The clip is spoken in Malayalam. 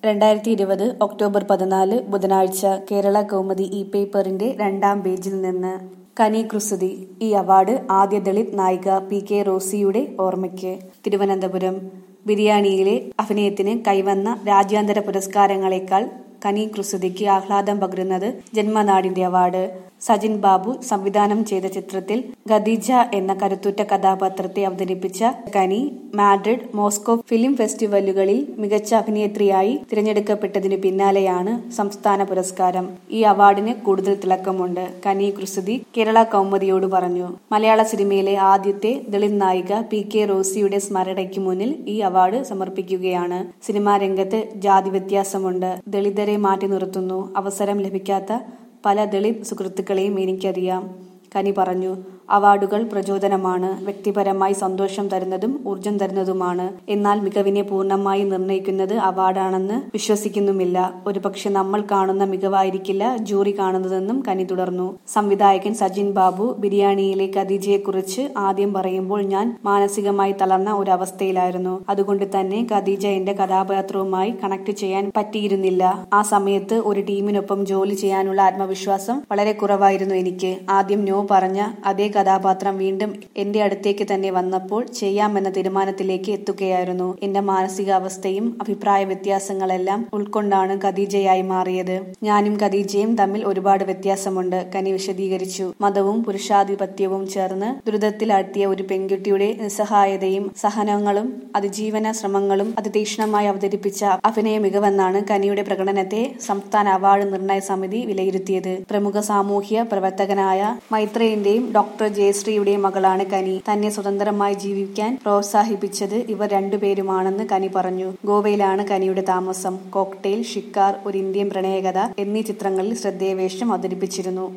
രണ്ടായിരത്തി ഇരുപത് ഒക്ടോബർ പതിനാല് ബുധനാഴ്ച കേരള കൗമുദി ഇ പേപ്പറിന്റെ രണ്ടാം പേജിൽ നിന്ന് കനി ക്രുസതി ഈ അവാർഡ് ആദ്യ ദളിത് നായിക പി കെ റോസിയുടെ ഓർമ്മയ്ക്ക് തിരുവനന്തപുരം ബിരിയാണിയിലെ അഭിനയത്തിന് കൈവന്ന രാജ്യാന്തര പുരസ്കാരങ്ങളെക്കാൾ കനി ക്രുസതിക്ക് ആഹ്ലാദം പകരുന്നത് ജന്മനാടിന്റെ അവാർഡ് സജിൻ ബാബു സംവിധാനം ചെയ്ത ചിത്രത്തിൽ ഖദീജ എന്ന കരുത്തുറ്റ കഥാപാത്രത്തെ അവതരിപ്പിച്ച കനി മാഡ്രിഡ് മോസ്കോ ഫിലിം ഫെസ്റ്റിവലുകളിൽ മികച്ച അഭിനേത്രിയായി തിരഞ്ഞെടുക്കപ്പെട്ടതിനു പിന്നാലെയാണ് സംസ്ഥാന പുരസ്കാരം ഈ അവാർഡിന് കൂടുതൽ തിളക്കമുണ്ട് കനി ക്രുസതി കേരള കൗമുദിയോട് പറഞ്ഞു മലയാള സിനിമയിലെ ആദ്യത്തെ ദളിത് നായിക പി കെ റോസിയുടെ സ്മരണയ്ക്ക് മുന്നിൽ ഈ അവാർഡ് സമർപ്പിക്കുകയാണ് സിനിമാ രംഗത്ത് ജാതി വ്യത്യാസമുണ്ട് ദളിതരെ മാറ്റി നിർത്തുന്നു അവസരം ലഭിക്കാത്ത പല ദളിത് സുഹൃത്തുക്കളെയും എനിക്കറിയാം കനി പറഞ്ഞു അവാർഡുകൾ പ്രചോദനമാണ് വ്യക്തിപരമായി സന്തോഷം തരുന്നതും ഊർജം തരുന്നതുമാണ് എന്നാൽ മികവിനെ പൂർണ്ണമായി നിർണ്ണയിക്കുന്നത് അവാർഡാണെന്ന് വിശ്വസിക്കുന്നുമില്ല ഒരുപക്ഷെ നമ്മൾ കാണുന്ന മികവായിരിക്കില്ല ജൂറി കാണുന്നതെന്നും കനി തുടർന്നു സംവിധായകൻ സജിൻ ബാബു ബിരിയാണിയിലെ ഖദീജയെക്കുറിച്ച് ആദ്യം പറയുമ്പോൾ ഞാൻ മാനസികമായി തളർന്ന ഒരു അവസ്ഥയിലായിരുന്നു അതുകൊണ്ട് തന്നെ ഖദീജ എന്റെ കഥാപാത്രവുമായി കണക്ട് ചെയ്യാൻ പറ്റിയിരുന്നില്ല ആ സമയത്ത് ഒരു ടീമിനൊപ്പം ജോലി ചെയ്യാനുള്ള ആത്മവിശ്വാസം വളരെ കുറവായിരുന്നു എനിക്ക് ആദ്യം നോ പറഞ്ഞ അതേ കഥാപാത്രം വീണ്ടും എന്റെ അടുത്തേക്ക് തന്നെ വന്നപ്പോൾ ചെയ്യാമെന്ന തീരുമാനത്തിലേക്ക് എത്തുകയായിരുന്നു എന്റെ മാനസികാവസ്ഥയും അഭിപ്രായ വ്യത്യാസങ്ങളെല്ലാം ഉൾക്കൊണ്ടാണ് ഖദീജയായി മാറിയത് ഞാനും ഖദീജയും തമ്മിൽ ഒരുപാട് വ്യത്യാസമുണ്ട് കനി വിശദീകരിച്ചു മതവും പുരുഷാധിപത്യവും ചേർന്ന് ദുരിതത്തിലാഴ്ത്തിയ ഒരു പെൺകുട്ടിയുടെ നിസ്സഹായതയും സഹനങ്ങളും അതിജീവന ശ്രമങ്ങളും അതിതീക്ഷ്ണമായി അവതരിപ്പിച്ച അഭിനയ മികവെന്നാണ് കനിയുടെ പ്രകടനത്തെ സംസ്ഥാന അവാർഡ് നിർണയ സമിതി വിലയിരുത്തിയത് പ്രമുഖ സാമൂഹ്യ പ്രവർത്തകനായ മൈത്രേന്റെയും ഡോക്ടർ ജയശ്രീയുടെയും മകളാണ് കനി തന്നെ സ്വതന്ത്രമായി ജീവിക്കാൻ പ്രോത്സാഹിപ്പിച്ചത് ഇവർ രണ്ടുപേരുമാണെന്ന് കനി പറഞ്ഞു ഗോവയിലാണ് കനിയുടെ താമസം കോക്ടെയിൽ ഷിക്കാർ ഒരു ഇന്ത്യൻ പ്രണയകഥ എന്നീ ചിത്രങ്ങളിൽ ശ്രദ്ധേയവേഷം അവതരിപ്പിച്ചിരുന്നു